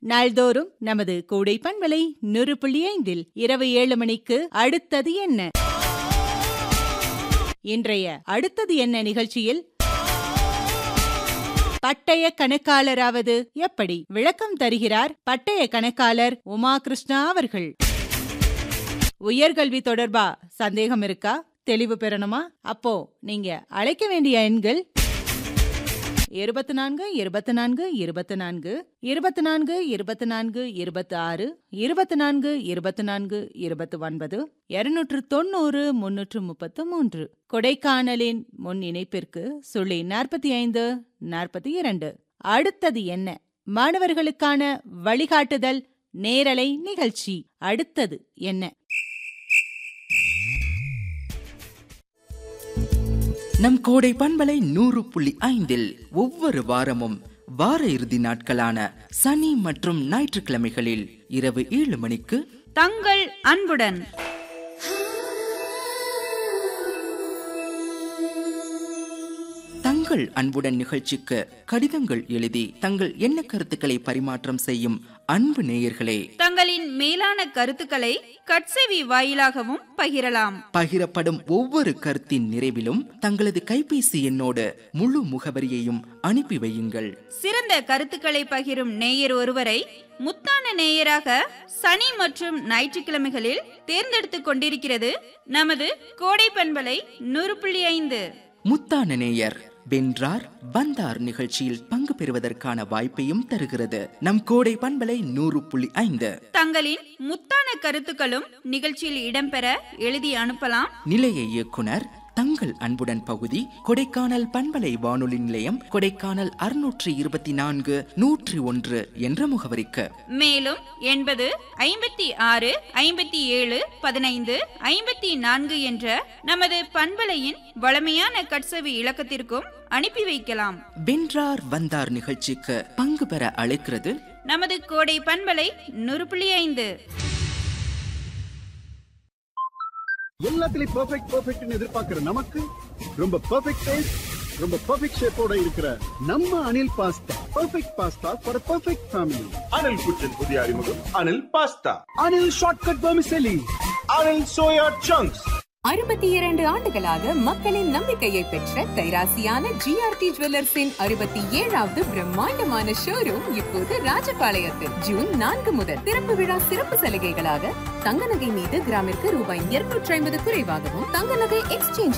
நாள்தோறும் நமது கூடை பண்பலை நூறு புள்ளி ஐந்தில் இரவு ஏழு மணிக்கு அடுத்தது என்ன இன்றைய அடுத்தது என்ன நிகழ்ச்சியில் பட்டய கணக்காளராவது எப்படி விளக்கம் தருகிறார் பட்டய கணக்காளர் உமா கிருஷ்ணா அவர்கள் உயர்கல்வி தொடர்பா சந்தேகம் இருக்கா தெளிவு பெறணுமா அப்போ நீங்க அழைக்க வேண்டிய எண்கள் இருபத்தி நான்கு இருபத்தி நான்கு இருபத்தி நான்கு இருபத்தி நான்கு இருபத்தி நான்கு இருபத்தி ஆறு இருபத்தி நான்கு இருபத்தி நான்கு இருபத்தி ஒன்பது இருநூற்று தொண்ணூறு முன்னூற்று முப்பத்து மூன்று கொடைக்கானலின் முன் இணைப்பிற்கு சுழி நாற்பத்தி ஐந்து நாற்பத்தி இரண்டு அடுத்தது என்ன மாணவர்களுக்கான வழிகாட்டுதல் நேரலை நிகழ்ச்சி அடுத்தது என்ன நம் கோடை பண்பலை நூறு புள்ளி ஐந்தில் ஒவ்வொரு வாரமும் வார இறுதி நாட்களான சனி மற்றும் ஞாயிற்றுக்கிழமைகளில் இரவு ஏழு மணிக்கு தங்கள் அன்புடன் தங்கள் அன்புடன் நிகழ்ச்சிக்கு கடிதங்கள் எழுதி தங்கள் எண்ண கருத்துக்களை பரிமாற்றம் செய்யும் அன்பு நேயர்களே தங்களின் மேலான கருத்துக்களை கட்செவி வாயிலாகவும் பகிரலாம் பகிரப்படும் ஒவ்வொரு கருத்தின் நிறைவிலும் தங்களது கைபேசி எண்ணோடு முழு முகவரியையும் அனுப்பி வையுங்கள் சிறந்த கருத்துக்களை பகிரும் நேயர் ஒருவரை முத்தான நேயராக சனி மற்றும் ஞாயிற்றுக்கிழமைகளில் தேர்ந்தெடுத்துக் கொண்டிருக்கிறது நமது கோடை பண்பலை நூறு புள்ளி ஐந்து முத்தான நேயர் வென்றார் வந்தார் நிகழ்ச்சியில் பங்கு பெறுவதற்கான வாய்ப்பையும் தருகிறது நம் கோடை பண்பலை நூறு புள்ளி ஐந்து தங்களின் முத்தான கருத்துக்களும் நிகழ்ச்சியில் இடம்பெற எழுதி அனுப்பலாம் நிலைய இயக்குனர் தங்கள் அன்புடன் பகுதி கொடைக்கானல் பண்பலை வானொலி நிலையம் கொடைக்கானல் அறுநூற்றி இருபத்தி நான்கு நூற்றி ஒன்று என்ற முகவரிக்கு மேலும் எண்பது ஐம்பத்தி ஆறு ஐம்பத்தி ஏழு பதினைந்து ஐம்பத்தி நான்கு என்ற நமது பண்பலையின் வளமையான கட்சவி இலக்கத்திற்கும் அனுப்பி வைக்கலாம் வென்றார் வந்தார் நிகழ்ச்சிக்கு பங்கு பெற அழைக்கிறது நமது கோடை பண்பலை நூறு புள்ளி ஐந்து எல்லாத்துலயும் பெர்ஃபெக்ட் பெர்ஃபெக்ட்னு எதிர்பார்க்கிற நமக்கு ரொம்ப பெர்ஃபெக்ட் டேஸ்ட் ரொம்ப பெர்ஃபெக்ட் ஷேப்போட இருக்கிற நம்ம Anil pasta perfect pasta for perfect family Anil kitchen புதிய அறிமுகம் Anil pasta Anil shortcut vermicelli Anil soya chunks அறுபத்தி இரண்டு ஆண்டுகளாக மக்களின் நம்பிக்கையை பெற்ற கைராசியான ஜிஆர்டி ஜுவல்லர்ஸின் அறுபத்தி ஏழாவது பிரம்மாண்டமான ஷோரூம் இப்போது ராஜபாளையத்தில் ஜூன் நான்கு முதல் திறப்பு விழா சிறப்பு சலுகைகளாக தங்க நகை மீது கிராமிற்கு ரூபாய் இருநூற்றி ஐம்பது குறைவாகவும் தங்க நகை எக்ஸ்சேஞ்ச்